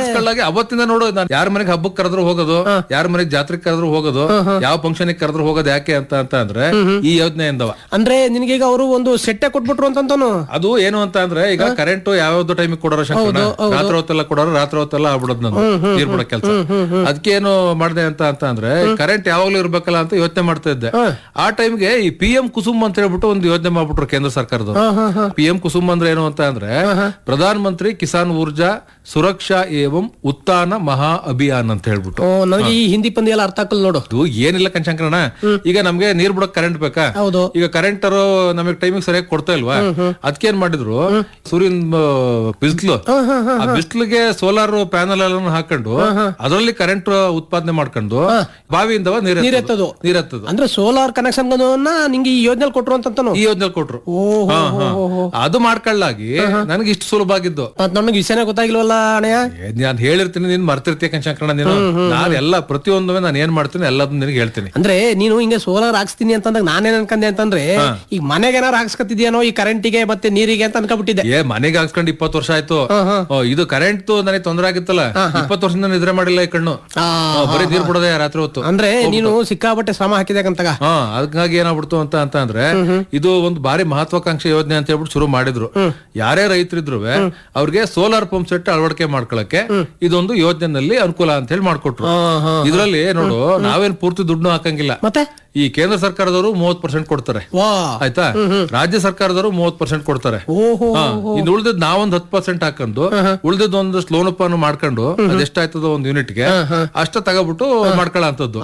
ಮಾಡಿಸ್ಕೊಳ್ಳಾಗಿ ಅವತ್ತಿಂದ ನೋಡು ನಾನು ಯಾರ ಮನೆಗೆ ಹಬ್ಬಕ್ಕೆ ಕರೆದ್ರು ಹೋಗೋದು ಯಾರ ಮನೆಗೆ ಜಾತ್ರೆಗೆ ಕರೆದ್ರು ಹೋಗೋದು ಯಾವ ಫಂಕ್ಷನ್ ಕರೆದ್ರು ಹೋಗೋದು ಯಾಕೆ ಅಂತ ಅಂತ ಅಂದ್ರೆ ಈ ಯೋಜನೆಯಿಂದವ ಅಂದ್ರೆ ನಿನಗೀಗ ಅವರು ಒಂದು ಸೆಟ್ಟೆ ಕೊಟ್ಬಿಟ್ರು ಅಂತಂತಾನು ಅದು ಏನು ಅಂತ ಅಂದ್ರೆ ಈಗ ಕರೆಂಟ್ ಯಾವ್ದು ಟೈಮಿಗೆ ಕೊಡೋರ ಶಂಕರಣ್ಣ ರಾತ್ರಿ ಹೊತ್ತೆಲ್ಲ ಕೊಡೋರು ರಾತ್ರಿ ಹೊತ್ತೆಲ್ಲ ಆಗ್ಬಿಡೋದು ನಾನು ನೀರ್ ಬಿಡೋ ಕೆಲಸ ಅದಕ್ಕೆ ಏನು ಮಾಡಿದೆ ಅಂತ ಅಂತ ಅಂದ್ರೆ ಕರೆಂಟ್ ಯಾವಾಗ್ಲೂ ಇರ್ಬೇಕಲ್ಲ ಅಂತ ಯೋಚನೆ ಮಾಡ್ತಾ ಇದ್ದೆ ಆ ಟೈಮ್ಗೆ ಈ ಪಿ ಎಂ ಕುಸುಮ್ ಅಂತ ಹೇಳ್ಬಿಟ್ಟು ಒಂದು ಯೋಜನೆ ಮಾಡ್ಬಿಟ್ರು ಕೇಂದ್ರ ಸರ್ಕಾರದವರು ಪಿ ಎಂ ಕುಸುಮ್ ಅಂದ್ರೆ ಏನು ಅಂತ ಅಂದ್ರೆ ಪ್ರಧಾನ ಮಂತ್ರಿ ಕಿಸಾನ್ ಊರ್ಜಾ ಸುರಕ್ಷಾ ಏವಂ ಉತ್ಥಾನ ಮಹಾ ಅಭಿಯಾನ್ ಅಂತ ಹೇಳ್ಬಿಟ್ಟು ಓ, ನನಗೆ ಈ ಹಿಂದಿ ಪಂದ್ಯ ಎಲ್ಲ ಅರ್ಥ ಆಗಲ್ಲ ನೋಡು ಇದು ಏನಿಲ್ಲ ಕಣ್ಶಂಕರಣ ಈಗ ನಮ್ಗೆ ನೀರ್ ಬಿಡಕ್ ಕರೆಂಟ್ ಬೇಕಾ ಹೌದು ಈಗ ಕರೆಂಟ್ ನಮಗೆ ಟೈಮಿಂಗ್ ಸರಿಯಾಗಿ ಕೊಡ್ತಾ ಇಲ್ವಾ ಅದಕ್ಕೆ ಏನ್ ಮಾಡಿದ್ರು ಸೂರ್ಯನ್ ಬಿಸಿಲು ಆ ಬಿಸಿಲಿಗೆ ಸೋಲಾರ್ ಪ್ಯಾನಲ್ ಎಲ್ಲ ಹಾಕೊಂಡು ಅದರಲ್ಲಿ ಕರೆಂಟ್ ಉತ್ಪಾದನೆ ಮಾಡ್ಕೊಂಡು ಬಾವಿಯಿಂದ ನೀರ್ ನೀರೆತ್ತೋದು. ನೀರ್ ಎತ್ತದು ಅಂದ್ರೆ ಸೋಲಾರ್ ಕನೆಕ್ಷನ್ ನಿಂಗೆ ಈ ಯೋಜನೆ ಕೊಟ್ರು ಅಂತಂತಾನು ಈ ಯೋಜನೆ ಕೊಟ್ರು ಓಹೋ ಹಾ, ಹಾ. ಅದು ಮಾಡ್ಕೊಳ್ಳಾಗಿ ನನಗೆ ಇಷ್ಟು ಸುಲಭ ಆಗಿದ್ದು ಮತ್ ನಮಗೆ ವಿಷಯನೇ ಗೊತ್ತಾಗಿಲ್ವಲ್ಲ ಅಣ್ಣಯ್ಯ ನಾನು ಹೇಳಿರ್ತೀನಿ ನೀನ್ ಮರ್ತಿರ್ತೀಯ ಕಣ್ಶಂಕರಣ ನೀನು ನಾನು ಎಲ್ಲ ಪ್ರತಿಯೊಂದು ನಾನು ಏನ್ ಮಾಡ್ತೀನಿ ಎಲ್ಲದನ್ನ ನಿನಗೆ ಹೇಳ್ತೀನಿ ಅಂದ್ರೆ ನೀನು ಹಿಂಗೆ ಸೋಲಾರ್ ಹಾಕ್ಸ್ತೀನಿ ಅಂತಂದಾಗ ನಾನೇನ್ ಅನ್ಕಂದೆ ಅಂತಂದ್ರೆ ಈಗ ಮನೆಗೆ ಏನಾರು ಹಾಕ್ಸ್ಕತ್ತಿದ್ಯಾನೋ ಈ ಕರೆಂಟಿಗೆ ಮತ್ತೆ ನೀರಿಗೆ ಅಂತ ಅನ್ಕೊಂಡ್ಬಿಟ್ಟಿದ್ದೆ ಏ ಮನೆಗೆ ಹಾಕ್ಸ್ಕೊಂಡು ಇಪ್ಪತ್ತು ವರ್ಷ ಆಯ್ತು ಓ, ಇದು ಕರೆಂಟ್ ನನಗೆ ತೊಂದರೆ ಆಗಿತ್ತಲ್ಲ ಇಪ್ಪತ್ತು ವರ್ಷದಿಂದ ನಿದ್ರೆ ಮಾಡಿಲ್ಲ ಈ ಕಣ್ಣು ಆ, ಓ, ಬರೀ ನೀರ್ ಬಿಡೋದೇ ರಾತ್ರಿ ಹೊತ್ತು ಅಂದ್ರೆ ನೀನು ಸಿಕ್ಕಾಪಟ್ಟೆ ಶ್ರಮ ಹಾಕಿದಾಗಂತಾಗ ಹಾ ಅದಕ್ಕಾಗಿ ಏನಾಗ್ಬಿಡ್ತು ಅಂತ ಅಂತ ಅಂದ್ರೆ ಇದು ಒಂದು ಬಾರಿ ಮಹತ್ವಾಕಾಂಕ್ಷೆ ಯೋಜನೆ ಅಂತ ಹೇಳ್ಬಿಟ್ಟು ಶುರು ಮಾಡಿದ್ರು ಯಾರೇ ರೈತರಿದ್ರು ಅವ್ರಿಗೆ ಸೋಲಾರ್ ಪಂಪ್ ಸೆಟ್ ಅಳವಡಿಕೆ ಮಾಡ್ಕೊಳಕ್ಕೆ ಇದೊಂದು ಯೋಜನೆನಲ್ಲಿ ಅನುಕೂಲ ಅಂತ ಹೇಳಿ ಮಾಡ್ಕೊಟ್ರು ಇದ್ರಲ್ಲಿ ನೋಡು ನಾವೇನ್ ಪೂರ್ತಿ ದುಡ್ಡು ಹಾಕಂಗಿಲ್ಲ ಮತ್ತೆ ಈ ಕೇಂದ್ರ ಸರ್ಕಾರದವರು ಮೂವತ್ ಪರ್ಸೆಂಟ್ ಕೊಡ್ತಾರೆ ವಾ ಆಯ್ತಾ ರಾಜ್ಯ ಸರ್ಕಾರದವರು ಮೂವತ್ ಪರ್ಸೆಂಟ್ ಕೊಡ್ತಾರೆ ಓಹೋ ಹಾ, ಇನ್ನು ಉಳ್ದದ್ ನಾವೊಂದ್ ಹತ್ ಪರ್ಸೆಂಟ್ ಹಾಕೊಂಡು ಉಳ್ದದ್ ಒಂದಷ್ಟು ಲೋನ್ ಅನ್ನು ಮಾಡ್ಕೊಂಡು ಅದೆಷ್ಟಾಯ್ತದ ಒಂದ್ ಯೂನಿಟ್ ಗೆ ಅಷ್ಟ ತಗೋಬಿಟ್ಟು ಮಾಡ್ಕೊಳ್ಳೋ ಅಂತದ್ದು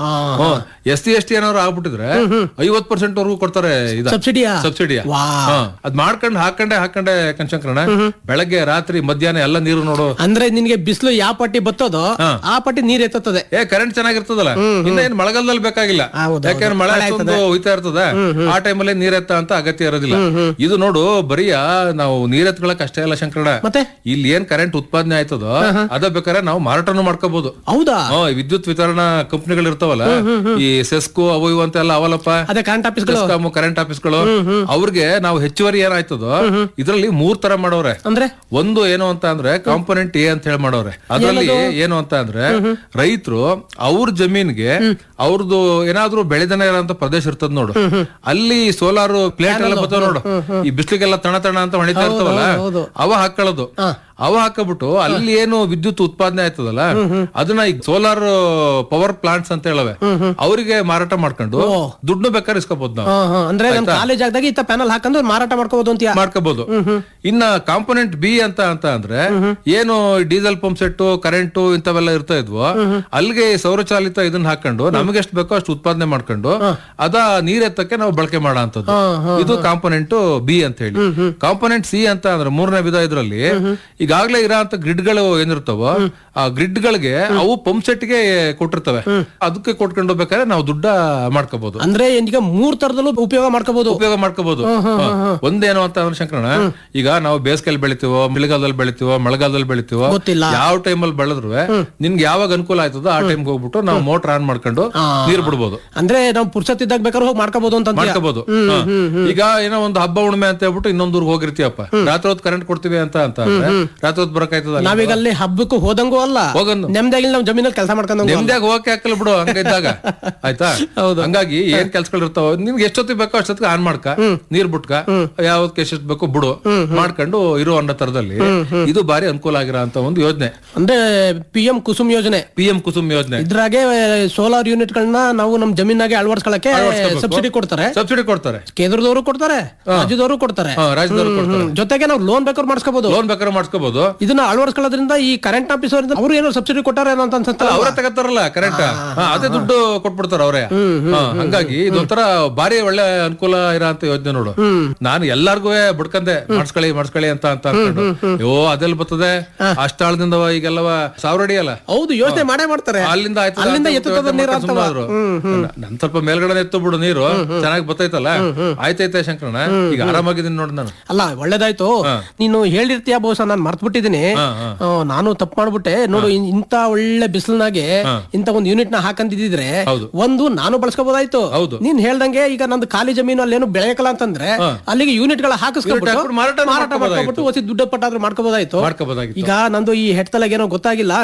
ಎಸ್ ಸಿ ಎಸ್ ಟಿ ಏನಾದ್ರು ಆಗ್ಬಿಟ್ಟಿದ್ರೆ ಐವತ್ ಪರ್ಸೆಂಟ್ ವರ್ಗೂ ಕೊಡ್ತಾರೆ ಇದ ಸಬ್ಸಿಡಿಯಾ ಸಬ್ಸಿಡಿಯ ವಾ ಅದ್ ಮಾಡ್ಕೊಂಡು ಹಾಕೊಂಡೆ ಹಾಕೊಂಡೆ ಕನ್ಶಂಕರಣ ಬೆಳಗ್ಗೆ ರಾತ್ರಿ ಮಧ್ಯಾಹ್ನ ಎಲ್ಲ ನೀರು ನೋಡು ಅಂದ್ರೆ ನಿನ್ಗೆ ಬಿಸಿಲು ಯಾವ ಪಟ್ಟಿ ಬತ್ತೋದೋ ಆ ಪಟ್ಟಿ ನೀರ್ ಎತ್ತುತ್ತದೆ ಏ ಕರೆಂಟ್ ಚೆನ್ನಾಗಿರ್ತದಲ್ಲ ಇನ್ನ ಏನ್ ಮಳೆಗಾಲದಲ್ಲಿ ಬೇಕಾಗಿಲ್ಲ ಹೌದು, ಯಾಕಂದ್ರೆ ಮಳೆ ಅಷ್ಟೊಂದು ಹೋಯ್ತಾ ಇರ್ತದ ಆ ಟೈಮಲ್ಲಿ ನೀರೆತ್ತ ಅಂತ ಅಗತ್ಯ ಇರೋದಿಲ್ಲ ಇದು ನೋಡು ಬರೀ ನಾವು ನೀರೆತ್ಕೊಳಕ್ ಅಷ್ಟೇ ಅಲ್ಲ ಶಂಕರಣ ಮತ್ತೆ ಇಲ್ಲಿ ಏನ್ ಕರೆಂಟ್ ಉತ್ಪಾದನೆ ಆಯ್ತದೋ ಅದ ಬೇಕಾದ್ರೆ ನಾವು ಮಾರಾಟನೂ ಮಾಡ್ಕೋಬಹುದು ಹೌದಾ ಹಾ, ಈ ವಿದ್ಯುತ್ ವಿತರಣಾ ಕಂಪನಿಗಳು ಇರ್ತಾವಲ್ಲ ಈ ಸೆಸ್ಕೋ ಅವು ಇವು ಅಂತ ಎಲ್ಲ ಅವಲ್ಲಪ್ಪ ಅದೇ ಕರೆಂಟ್ ಆಫೀಸ್ಗಳು ಕರೆಂಟ್ ಆಫೀಸ್ಗಳು ಅವ್ರಿಗೆ ನಾವು ಹೆಚ್ಚುವರಿ ಏನಾಯ್ತದೋ ಇದ್ರಲ್ಲಿ ಮೂರ್ ತರ ಮಾಡೋರೆ ಅಂದ್ರೆ ಒಂದು ಏನು ಅಂತ ಅಂದ್ರೆ ಕಾಂಪೊನೆಂಟ್ ಎ ಅಂತ ಹೇಳಿ ಮಾಡೋರೆ ಅದ್ರಲ್ಲಿ ಏನು ಅಂತ ಅಂದ್ರೆ ರೈತರು ಅವ್ರ ಜಮೀನ್ಗೆ ಅವ್ರದ್ದು ಏನಾದ್ರೂ ಬೆಳೆದನೆ ಇರೋಂತ ಪ್ರದೇಶ ಇರ್ತದ ನೋಡು ಅಲ್ಲಿ ಸೋಲಾರ್ ಪ್ಲೇಟ್ ಎಲ್ಲ ಬರ್ತಾವ ನೋಡು ಈ ಬಿಸ್ಲಿಗೆಲ್ಲ ತಣ ತಣ ಅಂತ ಹೊಣಿತಾ ಇರ್ತಾವಲ್ಲ ಹೌದು. ಅವ ಹಾಕೊಳ್ಳೋದು ಅವ ಹಾಕಬಿಟ್ಟು ಅಲ್ಲಿ ಏನು ವಿದ್ಯುತ್ ಉತ್ಪಾದನೆ ಆಯ್ತದಲ್ಲ ಅದನ್ನ ಈಗ ಸೋಲಾರ್ ಪವರ್ ಪ್ಲಾಂಟ್ಸ್ ಅಂತ ಹೇಳವೆ ಅವರಿಗೆ ಮಾರಾಟ ಮಾಡ್ಕೊಂಡು ದುಡ್ಡು ಬೇಕಾದ್ರೆ ಇಸ್ಕೋಬಹುದು ನಾವು ಹಾ, ಹಾ. ಅಂದ್ರೆ ನಮ್ ಕಾಲೇಜ್ ಆಗದಾಗ ಇತ್ತ ಪ್ಯಾನಲ್ ಹಾಕಂದ್ರೆ ಮಾರಾಟ ಮಾಡ್ಕೋಬಹುದು ಅಂತೀಯ ಮಾಡ್ಕೋಬಹುದು ಇನ್ನ ಕಾಂಪೊನೆಂಟ್ ಬಿ ಅಂತ ಅಂತ ಅಂದ್ರೆ ಏನು ಡೀಸೆಲ್ ಪಂಪ್ ಸೆಟ್ ಕರೆಂಟ್ ಇಂಥವೆಲ್ಲ ಇರ್ತಾ ಇದ್ವೋ ಅಲ್ಲಿಗೆ ಸೌರಚಾಲಿತ ಇದನ್ನ ಹಾಕೊಂಡು ನಮಗೆ ಎಷ್ಟು ಬೇಕೋ ಅಷ್ಟು ಉತ್ಪಾದನೆ ಮಾಡ್ಕೊಂಡು ಅದ ನೀರೆತ್ತಕ್ಕೆ ನಾವು ಬಳಕೆ ಮಾಡೋ ಅಂತದ್ದು ಇದು ಕಾಂಪೊನೆಂಟ್ ಬಿ ಅಂತ ಹೇಳಿ ಕಾಂಪೊನೆಂಟ್ ಸಿ ಅಂತ ಅಂದ್ರೆ ಮೂರನೇ ವಿಧ ಇದ್ರಲ್ಲಿ ಈಗಾಗ್ಲೇ ಇರೋ ಅಂತ ಗ್ರಿಡ್ಗಳು ಏನಿರ್ತಾವೋ ಆ ಗ್ರಿಡ್ ಗಳಿಗೆ ಅವು ಪಂಪ್ ಸೆಟ್ ಗೆ ಕೊಟ್ಟಿರ್ತವೆ ಅದಕ್ಕೆ ಕೊಟ್ಕೊಂಡು ಹೋಗ್ಬೇಕಾದ್ರೆ ನಾವು ದುಡ್ಡ ಮಾಡ್ಕೋಬಹುದು ಅಂದ್ರೆ ಈಗ ಮೂರ್ ತರದಲ್ಲೂ ಉಪಯೋಗ ಮಾಡ್ಕೋಬಹುದು ಉಪಯೋಗ ಮಾಡ್ಕೋಬಹುದು ಒಂದೇನು ಅಂತ ಅಂದ್ರೆ ಶಂಕರಣ ಈಗ ನಾವು ಬೇಸಿಗೆಯಲ್ಲಿ ಬೆಳಿತೀವೋ ಮಳೆಗಾಲದಲ್ಲಿ ಬೆಳಿತೀವೋ ಮಳೆಗಾಲದಲ್ಲಿ ಬೆಳಿತೀವೋ ಗೊತ್ತಿಲ್ಲ. ಯಾವ ಟೈಮಲ್ಲಿ ಬೆಳೆದ್ರು ನಿನ್ಗೆ ಯಾವಾಗ ಅನುಕೂಲ ಆಯ್ತದೋ ಆ ಟೈಮ್ಗೆ ಹೋಗ್ಬಿಟ್ಟು ನಾವು ಮೋಟರ್ ಆನ್ ಮಾಡ್ಕೊಂಡು ನೀರ್ ಬಿಡ್ಬೋದು ಅಂದ್ರೆ ನಾವು ಪುರ್ಸತ್ ಇದ್ದಾಗ ಬೇಕಾದ್ರೆ ಹೋಗಿ ಮಾಡ್ಕೋಬಹುದು ಅಂತ ಅಂತೀಯ? ಮಾಡ್ಕೋಬಹುದು ಈಗ ಏನೋ ಒಂದು ಹಬ್ಬ ಹುಣ್ಣಿಮೆ ಅಂತ ಹೇಳ್ಬಿಟ್ಟು ಇನ್ನೊಂದ್ ಊರ್ಗ್ ಹೋಗಿರ್ತೀಯಪ್ಪ ರಾತ್ರಿ ಹೊತ್ತು ಕರೆಂಟ್ ಕೊಡ್ತೀವಿ ಅಂತ ಅಂತ ಅಂದ್ರೆ ರಾತ್ರಿ ಹೊತ್ತು ಬರಕಾಯ್ತದ ನಾವೀಗ ಅಲ್ಲಿ ಹಬ್ಬಕ್ಕೂ ಹೋದಂಗೂ ಅಲ್ಲ ಹೋಗಂದು. ನೆಮ್ಮದಿಯಾಗಿ ನಾವು ಜಮೀನಲ್ಲಿ ಕೆಲಸ ಮಾಡ್ಕೊಂಡಂಗೂ ಅಲ್ಲ. ನೆಮ್ಮದಿಯಾಗಿ ಹೋಗಕ್ಕೆ ಹಾಕಲ್ಲ ಬಿಡು ಹಂಗಿದ್ದಾಗ ಆಯ್ತಾ ಹಂಗಾಗಿ ಏನ್ ಕೆಲ್ಸಗಳು ಇರ್ತಾವ ನಿನ್ಗೆ ಎಷ್ಟೊತ್ತಿಗೆ ಬೇಕೋ ಅಷ್ಟೊತ್ತಿಗೆ ಆನ್ ಮಾಡ್ಕ ನೀರ್ ಬಿಟ್ಕ ಯಾವ್ದಕ್ಕೆ ಎಷ್ಟೊತ್ತು ಬೇಕೋ ಬಿಡು ಮಾಡ್ಕೊಂಡು ಇರೋ ಅನ್ನೋ ತರದಲ್ಲಿ ಇದು ಬಾರಿ ಅನುಕೂಲ ಆಗಿರೋ ಅಂತ ಒಂದು ಯೋಜನೆ ಅಂದ್ರೆ ಪಿ ಎಂ ಕುಸುಮ್ ಯೋಜನೆ ಪಿ ಎಂ ಕುಸುಮ್ ಯೋಜನೆ ಇದ್ರಾಗೆ ಸೋಲಾರ್ ಯೂನಿಟ್ ಗಳನ್ನ ನಾವು ನಮ್ ಜಮೀನಾಗೆ ಅಳವಡಿಸ್ಕೊಳಕ್ಕೆ ಅಳವಡಿಸ್ಕೊಬೇಕು. ಸಬ್ಸಿಡಿ ಕೊಡ್ತಾರೆ ಸಬ್ಸಿಡಿ ಕೊಡ್ತಾರೆ ಕೇಂದ್ರದವರು ಕೊಡ್ತಾರೆ ರಾಜ್ಯದವರು ಕೊಡ್ತಾರೆ ಹಾ, ರಾಜ್ಯದವ್ರು ಕೊಡ್ತಾರೆ ಹ್ಮ್. ಜೊತೆಗೆ ನಾವು ಲೋನ್ ಬೇಕಾದ್ರೆ ಮಾಡಿಸ್ಕೋಬಹುದು ಲೋನ್ ಬೇಕಾದ್ರೆ ಮಾಡ್ಕೋಬಹುದು ಇದನ್ನ ಅಳವಡಿಸ್ಕೊಳ್ಳೋದ್ರಿಂದ ಈ ಕರೆಂಟ್ ಆಫೀಸ್ ಅವರಿಂದ ಅವ್ರು ಏನೋ ಸಬ್ಸಿಡಿ ಕೊಟ್ಟಾರೆ ಏನೋ ಅಂತ ಅನ್ಸುತ್ತೆ ಅವರೇ ತಗತ್ತಾರಲ್ಲ ಕರೆಂಟ್ ಅದೇ ದುಡ್ಡು ಕೊಟ್ಬಿಡ್ತಾರ ಅವರೇ ಹಂಗಾಗಿ ಇದೊಂಥರ ಬಾರಿ ಒಳ್ಳೆ ಅನುಕೂಲ ಇರೋ ಅಂತ ಯೋಜನೆ ನೋಡು ನಾನು ಎಲ್ಲಾರ್ಗು ಬಿಡ್ಕಂದೆ ಮಾಡ್ಸ್ಕೊಳ್ಳಿ ಮಾಡ್ಸ್ಕೊಳ್ಳಿ ಅಂತ ಅಂತ ಅನ್ಕೊಂಡು ಅಯ್ಯೋ ಅದೆಲ್ಲ ಬರ್ತದೆ ಅಷ್ಟಾಳದಿಂದ ಈಗೆಲ್ಲವ ಸಾವಿರ ಅಡಿ ಅಲ್ಲ ಹೌದು ಯೋಚನೆ ಮಾಡೇ ಮಾಡ್ತಾರೆ ಅಲ್ಲಿಂದ ಆಯ್ತದ ಅಲ್ಲಿಂದ ಅಂತ ಎತ್ತುತ್ತದ ಯೋಚ್ನೆ ನೀರು ಮಾಡ್ಕೊಂಡು ಅಂತವ. ಸುಮ್ನಾದ್ರು. ನ- ನನ್ ಸ್ವಲ್ಪ ಮೇಲ್ಗಡೆ ಎತ್ತು ಬಿಡು ನೀರು ಚೆನ್ನಾಗಿ ಬರ್ತೈತಲ್ಲ ಆಯ್ತೈತೆ ಶಂಕರಣ ಈಗ ಆರಾಮಾಗಿದ್ದೀನಿ ನೋಡಿ ನಾನು ಅಲ್ಲ ಒಳ್ಳೇದಾಯ್ತು ನೀನು ಹೇಳಿರ್ತೀಯ ಬಹುಶಃ ನಾನು ಮರ್ತ್ ಬಿಟ್ಟಿದ್ದೀನಿ ನಾನು ತಪ್ಪು ಮಾಡ್ಬಿಟ್ಟೆ ನೋಡು ಇನ್- ಇಂತ ಒಳ್ಳೆ ಬಿಸಿಲಿನಾಗೆ ಇಂತ ಒಂದು ಯೂನಿಟ್ ನ ಹಾಕಂತಿದ್ರೆ ಹೌದು. ಒಂದು ನಾನು ಬಳಸ್ಕೋಬಹುದಾಯ್ತು ಹೌದು. ನೀನ್ ಹೇಳ್ದಂಗೆ ಈಗ ನಂದು ಖಾಲಿ ಜಮೀನು ಅಲ್ಲೇನು ಬೆಳೆಯಕಲ್ಲ ಅಂತಂದ್ರೆ ಅಲ್ಲಿಗೆ ಯೂನಿಟ್ ಗಳ ಹಾಕಿಸ್ಕೊಂಡ್ಬಿಟ್ಟು ಹಾಕ್ಬಿಟ್ಟು ಮಾರಾಟ ಮಾರಾಟ ಮಾಡ್ಕೊಬೋದಾಯ್ತು. ಮಾಡ್ಕೊಬಿಟ್ಟು ಹೊಸಿ ದುಡ್ಡು ಪಟ್ಟಾದ್ರೂ ಮಾಡ್ಕೋಬಹುದಾಯ್ತು ಮಾಡ್ಕೋಬೋದಾಗಿತ್ತು ಈಗ ನಂದು ಈ ಹೆಡ್ತಲಾಗ ಏನೋ ಗೊತ್ತಾಗಿಲ್ಲ